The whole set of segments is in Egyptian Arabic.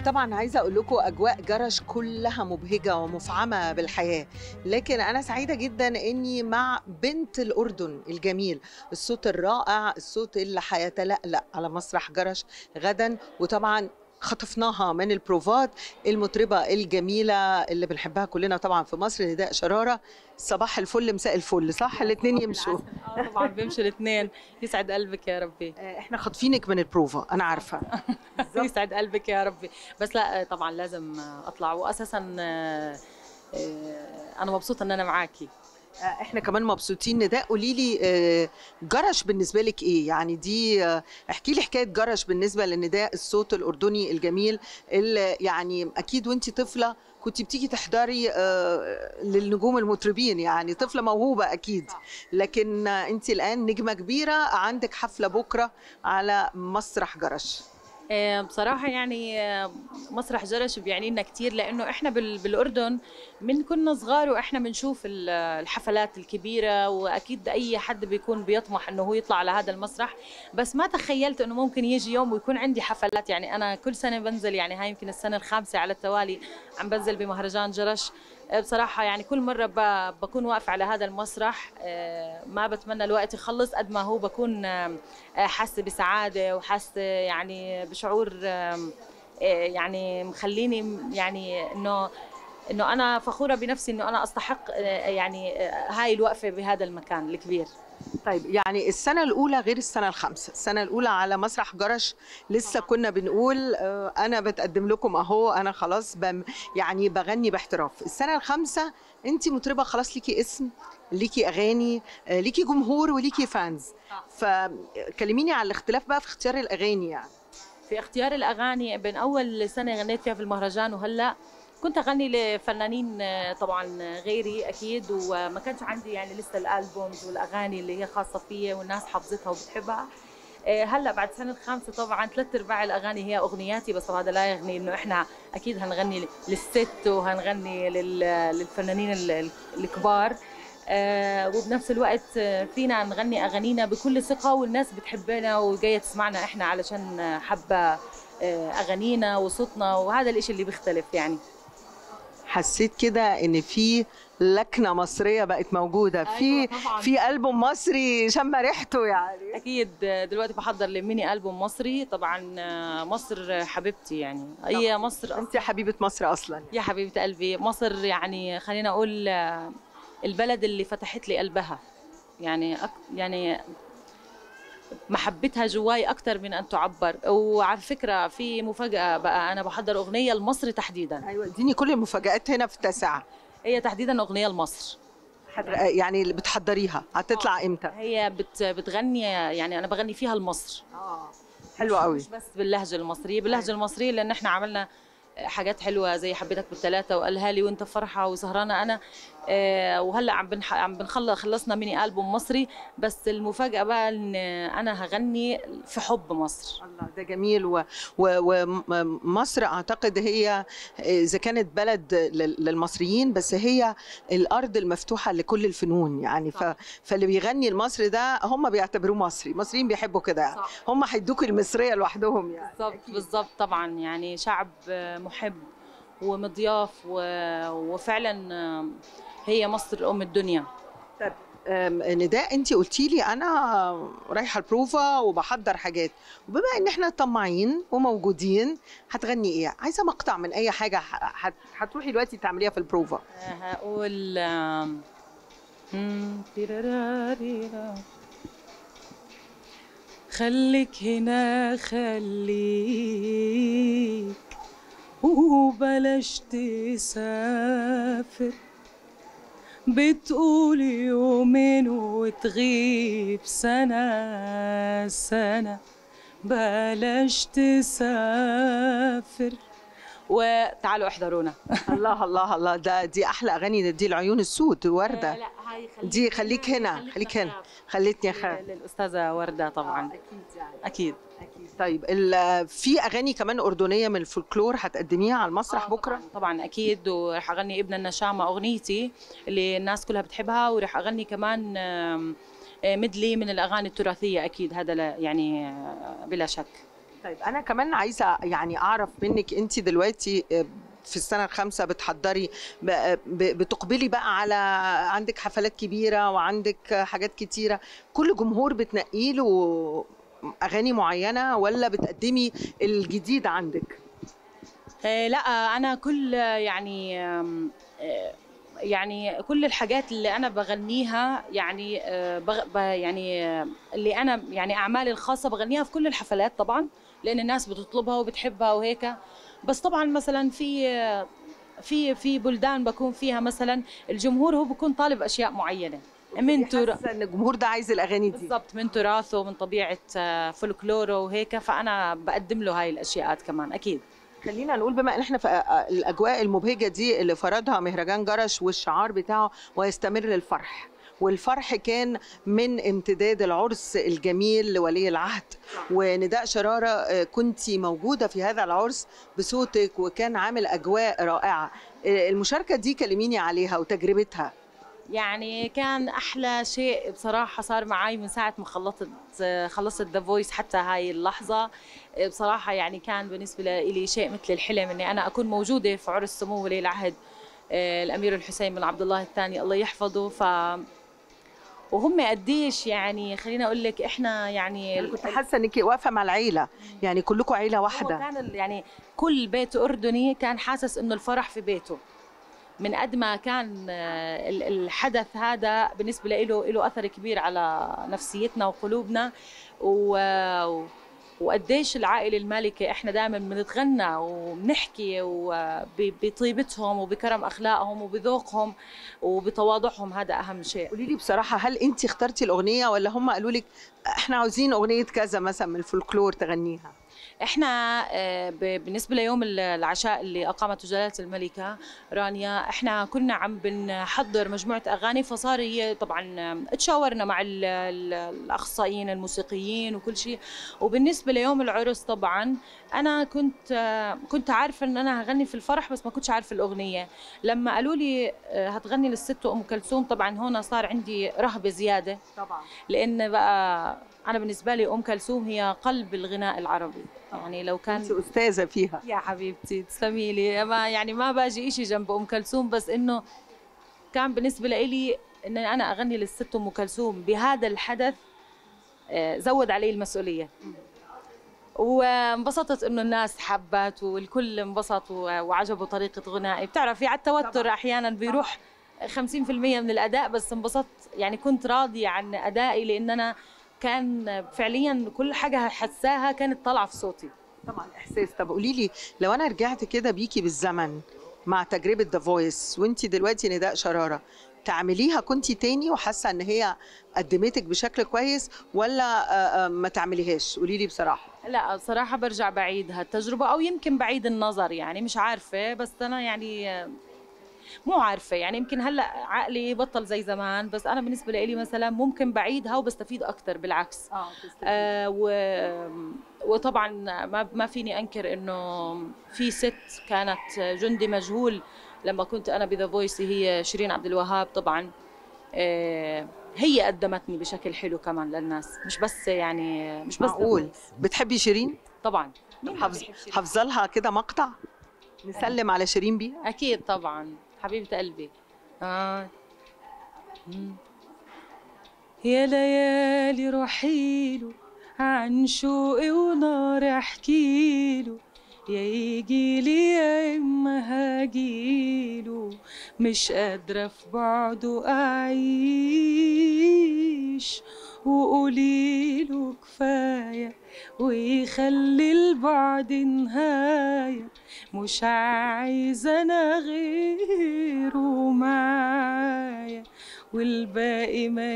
طبعا عايزه اقول لكم اجواء جرش كلها مبهجه ومفعمه بالحياه لكن انا سعيده جدا اني مع بنت الاردن الجميل الصوت الرائع الصوت اللي هيتلألأ على مسرح جرش غدا وطبعا خطفناها من البروفات المطربة الجميلة اللي بنحبها كلنا طبعا في مصر نداء شرارة صباح الفل مساء الفل صح الاثنين يمشوا آه طبعا بيمشوا الاثنين يسعد قلبك يا ربي آه، احنا خاطفينك من البروفا انا عارفة يسعد قلبك يا ربي بس لا طبعا لازم اطلع واساسا آه، آه، انا مبسوطه ان انا معاكي آه، احنا كمان مبسوطين نداء قولي لي آه، جرش بالنسبه لك ايه يعني دي آه، احكي لي حكايه جرش بالنسبه لنداء الصوت الاردني الجميل اللي يعني اكيد وانت طفله كنت بتيجي تحضري آه، للنجوم المطربين يعني طفله موهوبه اكيد لكن آه، انت الان نجمه كبيره عندك حفله بكره على مسرح جرش آه، بصراحة يعني آه، مسرح جرش بيعني لنا كتير لأنه إحنا بال- بالأردن من كنا صغار وإحنا بنشوف ال- الحفلات الكبيرة وأكيد أي حد بيكون بيطمح إنه هو يطلع على هذا المسرح بس ما تخيلت إنه ممكن يجي يوم ويكون عندي حفلات يعني أنا كل سنة بنزل يعني هاي يمكن السنة الخامسة على التوالي عم بنزل بمهرجان جرش آه، بصراحة يعني كل مرة ب- بكون واقفة على هذا المسرح آه، ما بتمنى الوقت يخلص قد ما هو بكون آه، آه، حاسة بسعادة وحاسة يعني بشعور آم، آه، يعني مخليني يعني انه انه انا فخورة بنفسي انه انا استحق آه، يعني آه، هاي الوقفة بهذا المكان الكبير طيب يعني السنة الأولى غير السنة الخامسة، السنة الأولى على مسرح جرش لسه كنا بنقول آه، أنا بتقدم لكم أهو أنا خلاص بم يعني بغني باحتراف، السنة الخامسة أنت مطربة خلاص ليكي اسم ليكي أغاني آه، ليكي جمهور وليكي فانز فكلميني على الاختلاف بقى في اختيار الأغاني يعني في اختيار الاغاني بين اول سنة غنيت فيها في المهرجان وهلا كنت اغني لفنانين آه، طبعا غيري اكيد وما كانش عندي يعني لسه الالبومز والاغاني اللي هي خاصه فيا والناس حافظتها وبتحبها آه، هلا بعد سنه الخامسه طبعا ثلاث ارباع الاغاني هي اغنياتي بس هذا لا يغني انه احنا اكيد هنغني للست وهنغني لل- للفنانين ال- ال- الكبار آه، وبنفس الوقت آه، فينا نغني اغانينا بكل ثقه والناس بتحبنا وجايه تسمعنا احنا علشان آه، حابه آه، اغانينا وصوتنا وهذا الاشي اللي بيختلف يعني حسيت كده إن في لكنة مصرية بقت موجودة في أيوة طبعاً. في ألبوم مصري شم ريحته يعني اكيد آه، دلوقتي بحضر لميني البوم مصري طبعا آه، مصر حبيبتي يعني هي مصر أنت حبيبة مصر أصلا يا حبيبه قلبي مصر يعني خلينا اقول آه، البلد اللي فتحت لي قلبها يعني أك يعني محبتها جواي اكثر من ان تعبر وعلى فكره في مفاجاه بقى انا بحضر اغنيه لمصر تحديدا ايوه اديني كل المفاجآت هنا في التاسعة هي تحديدا اغنيه لمصر يعني اللي بتحضريها هتطلع امتى؟ هي بت بتغني يعني انا بغني فيها لمصر اه حلو قوي مش بس باللهجه المصريه باللهجه المصريه لان احنا عملنا حاجات حلوه زي حبيتك بالثلاثه وقالها لي وانت فرحه وسهرانه انا آه، وهلا عم بنح... عم بنخلص خلصنا ميني البوم مصري بس المفاجاه بقى ان انا هغني في حب مصر الله ده جميل و- و- ومصر اعتقد هي اذا كانت بلد لل- للمصريين بس هي الارض المفتوحه لكل الفنون يعني ف... صح. فاللي بيغني المصري ده هم بيعتبروه مصري المصريين بيحبوا كده يعني. صح. هم هيدوك المصريه لوحدهم يعني بالضبط بالضبط طبعا يعني شعب آه، محب ومضياف و... وفعلا آه، هي مصر ام الدنيا أم، نداء انت قلتي لي انا رايحه البروفا وبحضر حاجات وبما ان احنا طماعين وموجودين هتغني ايه عايزه مقطع من اي حاجه ح- هت- هتروحي دلوقتي تعمليها في البروفا آه، هقول آم، مم، تيراراريرا. خليك هنا خليك وبلاش تسافر بتقول يومين وتغيب سنة سنة بلاش تسافر وتعالوا احضرونا الله الله الله ده دي احلى اغاني دي العيون السود ورده لا هاي خليك دي خليك هنا خليك هنا خليتني اخاف للاستاذه ورده طبعا اكيد يعني اكيد اكيد طيب ال- في اغاني كمان اردنيه من الفولكلور هتقدميها على المسرح آه، بكره طبعا, طبعا اكيد ورح اغني ابن النشامه اغنيتي اللي الناس كلها بتحبها ورح اغني كمان آم، آه، مدلي من الاغاني التراثيه اكيد هذا لا يعني آه، بلا شك طيب انا كمان عايزه يعني اعرف منك انت دلوقتي آه، في السنه الخامسه بتحضري ب- ب- بتقبلي بقى على عندك حفلات كبيره وعندك حاجات كتيره كل جمهور بتنقي له اغاني معينه ولا بتقدمي الجديد عندك آه، لا انا كل آه، يعني آم، آه، يعني كل الحاجات اللي انا بغنيها يعني آه، بغ ب- يعني آه، اللي انا يعني اعمالي الخاصه بغنيها في كل الحفلات طبعا لان الناس بتطلبها وبتحبها وهيك بس طبعا مثلا في آه، في في بلدان بكون فيها مثلا الجمهور هو بكون طالب اشياء معينه من ترا حاسه ان الجمهور ده عايز الاغاني دي بالضبط من تراثه من طبيعه آه، فولكلوره وهيك فانا بقدم له هاي الاشياء كمان اكيد خلينا نقول بما ان احنا في الاجواء المبهجه دي اللي فرضها مهرجان جرش والشعار بتاعه ويستمر الفرح والفرح كان من امتداد العرس الجميل لولي العهد ونداء شرارة كنت موجودة في هذا العرس بصوتك وكان عامل أجواء رائعة آه، المشاركة دي كلميني عليها وتجربتها يعني كان احلى شيء بصراحه صار معي من ساعه ما خلصت خلصت ذا فويس حتى هاي اللحظه بصراحه يعني كان بالنسبه لي شيء مثل الحلم اني انا اكون موجوده في عرس سمو ولي العهد آه، الامير الحسين بن عبد الله الثاني الله يحفظه ف وهم قديش يعني خليني اقول لك احنا يعني أنا كنت حاسة انك واقفة مع العيلة يعني كلكم عيلة هو واحدة كان ال- يعني كل بيت اردني كان حاسس انه الفرح في بيته من قد ما كان آه، ال- الحدث هذا بالنسبه له له اثر كبير على نفسيتنا وقلوبنا و وقديش العائله المالكه احنا دائما بنتغنى وبنحكي وب- بطيبتهم وبكرم اخلاقهم وبذوقهم وبتواضعهم هذا اهم شيء قولي لي بصراحة هل انت اخترتي الأغنية ولا هم قالوا لك احنا عاوزين أغنية كذا مثلا من الفولكلور تغنيها احنا آه، ب- بالنسبه ليوم ال- العشاء اللي اقامته جلاله الملكه رانيا احنا كنا عم بنحضر مجموعه اغاني فصار هي طبعا آه، تشاورنا مع ال- ال- الاخصائيين الموسيقيين وكل شيء وبالنسبه ليوم العرس طبعا انا كنت آه، كنت عارفه ان انا هغني في الفرح بس ما كنتش عارفه الاغنيه لما قالوا لي آه، هتغني للست ام كلثوم طبعا هون صار عندي رهبه زياده طبعا لان بقى انا بالنسبه لي ام كلثوم هي قلب الغناء العربي يعني لو كان انت أستاذة فيها يا حبيبتي تسلمي لي ما يعني ما باجي إشي جنب ام كلثوم بس انه كان بالنسبه لي ان انا اغني للست ام كلثوم بهذا الحدث آه، زود علي المسؤوليه وانبسطت انه الناس حبت والكل انبسط و- وعجبه طريقه غنائي بتعرفي على التوتر احيانا بيروح 50% من الاداء بس انبسطت يعني كنت راضيه عن ادائي لان انا كان فعليا كل حاجه حساها كانت طالعه في صوتي طبعا احساس طب قولي لي لو انا رجعت كده بيكي بالزمن مع تجربه ذا فويس وانت دلوقتي نداء شراره تعمليها كنت تاني وحاسه ان هي قدمتك بشكل كويس ولا آه، آه، ما تعمليهاش قولي لي بصراحه لا بصراحة برجع بعيد هالتجربة أو يمكن بعيد النظر يعني مش عارفة بس أنا يعني آه، مو عارفة يعني يمكن هلا عقلي بطل زي زمان بس أنا بالنسبة لي مثلا ممكن بعيدها وبستفيد أكثر بالعكس آه و وطبعا ما ما فيني انكر انه في ست كانت جندي مجهول لما كنت انا بذا فويس هي شيرين عبد الوهاب طبعا آه هي قدمتني بشكل حلو كمان للناس مش بس يعني مش بس The معقول Voice. بتحبي شيرين طبعا مين ما حافظ بيحب شيرين؟ حافظه لها كده مقطع نسلم على شيرين بيها اكيد طبعا حبيبه قلبي آه. مم. يا ليالي روحيله عن شوقي ونار احكيله يا يجيلي يا اما هاجيله مش قادرة في بعده اعيش وقوليله كفاية ويخلي البعد نهاية مش عايزة أنا غيره معايا والباقي ما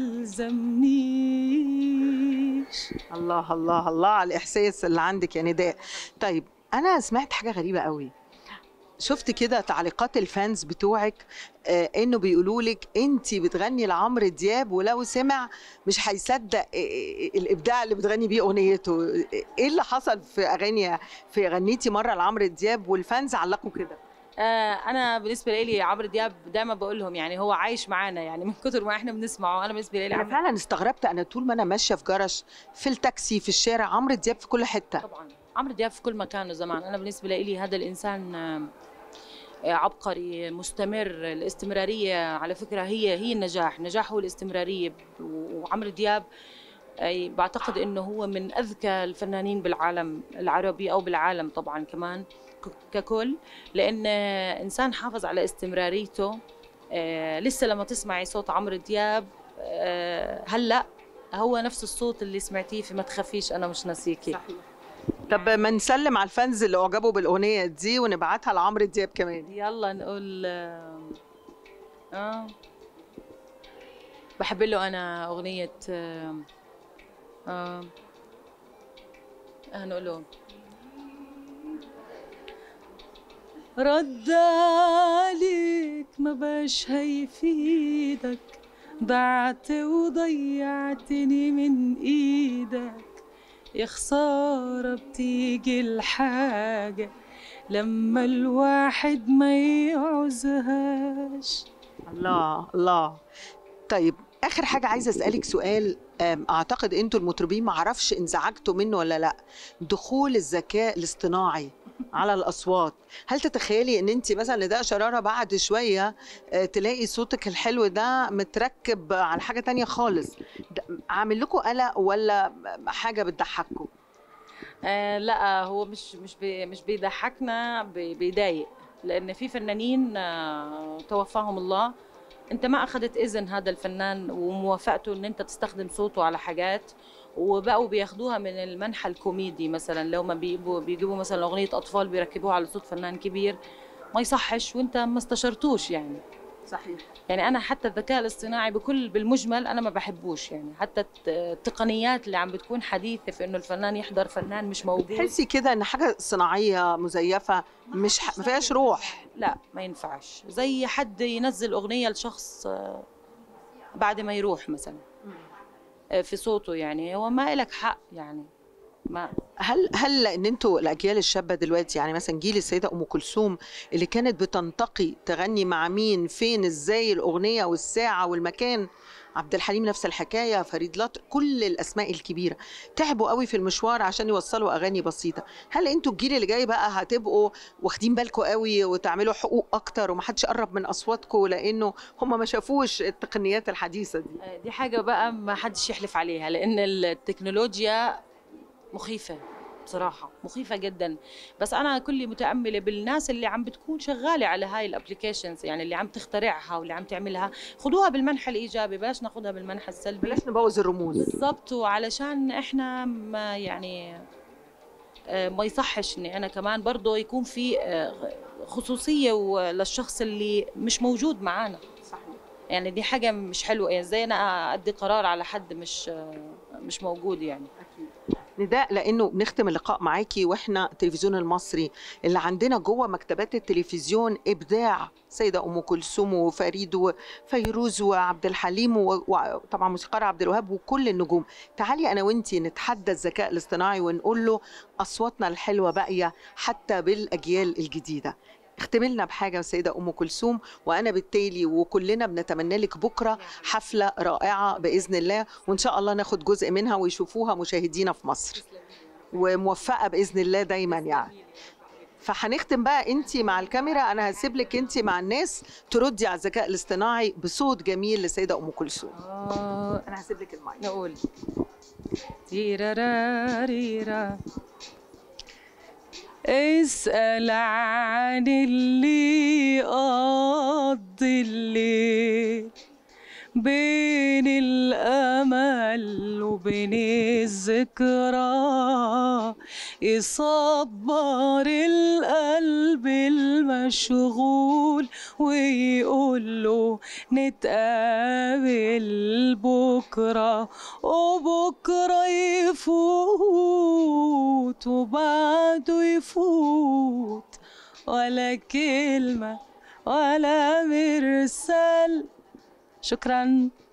يلزمنيش الله الله الله على الاحساس اللي عندك يا نداء طيب انا سمعت حاجه غريبه قوي شفت كده تعليقات الفانز بتوعك آه انه بيقولوا لك انت بتغني لعمرو دياب ولو سمع مش هيصدق آه، آه، الابداع اللي بتغني بيه اغنيته ايه اللي حصل في اغاني في غنيتي مره لعمرو دياب والفانز علقوا كده آه، انا بالنسبه لي عمرو دياب دائما بقول لهم يعني هو عايش معانا يعني من كتر ما احنا بنسمعه انا بالنسبه لي انا عمرو فعلا استغربت انا طول ما انا ماشيه في جرش في التاكسي في الشارع عمرو دياب في كل حته طبعا عمرو دياب في كل مكان زمان انا بالنسبه لي هذا الانسان آه، عبقري مستمر الاستمراريه على فكره هي هي النجاح النجاح هو الاستمراريه وعمرو دياب أي بعتقد انه هو من اذكى الفنانين بالعالم العربي او بالعالم طبعا كمان ك- ككل لان انسان حافظ على استمراريته آه، لسه لما تسمعي صوت عمرو دياب آه، هلا هو نفس الصوت اللي سمعتيه في ما تخافيش انا مش ناسيكي طب ما نسلم على الفانز اللي اعجبوا بالاغنيه دي ونبعتها لعمرو دياب كمان يلا نقول آه, اه بحب له انا اغنيه آه آه هنقول له رد عليك ما باش هيفيدك ضعت وضيعتني من ايدك يا خسارة بتيجي الحاجة لما الواحد ما يعوزهاش الله الله طيب اخر حاجه عايزه اسالك سؤال أم، اعتقد انتوا المطربين ما اعرفش انزعجتوا منه ولا لا دخول الذكاء الاصطناعي على الاصوات هل تتخيلي ان انت مثلا نداء شراره بعد شويه آه، تلاقي صوتك الحلو ده متركب على حاجه تانية خالص ده عامل لكم قلق ولا حاجه بتضحككم آه لا هو مش مش بي مش بيضحكنا بي- بيضايق لان في فنانين آه توفاهم الله انت ما اخذت اذن هذا الفنان وموافقته ان انت تستخدم صوته على حاجات وبقوا بياخدوها من المنحى الكوميدي مثلا لو ما بيجيبوا بيجيبوا مثلا اغنيه اطفال بيركبوها على صوت فنان كبير ما يصحش وانت ما استشرتوش يعني صحيح يعني انا حتى الذكاء الاصطناعي بكل بالمجمل انا ما بحبوش يعني حتى الت- التقنيات اللي عم بتكون حديثه في انه الفنان يحضر فنان مش موجود تحسي كده ان حاجه صناعيه مزيفه مش ح... ما فيهاش روح لا ما ينفعش زي حد ينزل اغنيه لشخص آه، بعد ما يروح مثلا آه، في صوته يعني هو ما لك حق يعني ما هل هل ان انتوا الاجيال الشابه دلوقتي يعني مثلا جيل السيده ام كلثوم اللي كانت بتنتقي تغني مع مين فين ازاي الاغنيه والساعه والمكان عبد الحليم نفس الحكايه فريد لطر كل الاسماء الكبيره تعبوا قوي في المشوار عشان يوصلوا اغاني بسيطه هل انتوا الجيل اللي جاي بقى هتبقوا واخدين بالكم قوي وتعملوا حقوق اكتر ومحدش يقرب من اصواتكم لانه هم ما شافوش التقنيات الحديثه دي آه، دي حاجه بقى ما حدش يحلف عليها لان التكنولوجيا مخيفه بصراحه مخيفه جدا بس انا كلي متامله بالناس اللي عم بتكون شغاله على هاي الابلكيشنز يعني اللي عم تخترعها واللي عم تعملها خدوها بالمنحى الايجابي بلاش ناخذها بالمنحى السلبي بلاش نبوظ الرموز بالضبط وعلشان احنا ما يعني آه، ما يصحش اني انا كمان برضه يكون في آه، خصوصيه و- للشخص اللي مش موجود معانا صحيح يعني دي حاجه مش حلوه يعني زي انا ادي قرار على حد مش آه، مش موجود يعني نداء لانه بنختم اللقاء معاكي واحنا التلفزيون المصري اللي عندنا جوه مكتبات التلفزيون ابداع سيده ام كلثوم وفريد وفيروز وعبد الحليم و- وطبعا موسيقار عبد الوهاب وكل النجوم تعالي انا وانتي نتحدى الذكاء الاصطناعي ونقول له اصواتنا الحلوه باقيه حتى بالاجيال الجديده اختمي لنا بحاجه سيده ام كلثوم وانا بالتالي وكلنا بنتمنى لك بكره حفله رائعه باذن الله وان شاء الله ناخد جزء منها ويشوفوها مشاهدينا في مصر وموفقه باذن الله دايما يعني فهنختم بقى انت مع الكاميرا انا هسيب لك انت مع الناس تردي على الذكاء الاصطناعي بصوت جميل للسيده ام كلثوم آه انا هسيب لك المايك نقول تيراراريرا اسأل عن اللي قضي الليل بين الأمل وبين الذكرى يصبر القلب المشغول ويقول له نتقابل بكرة وبكرة يفوت وبعده يفوت ولا كلمة ولا مرسال شكرا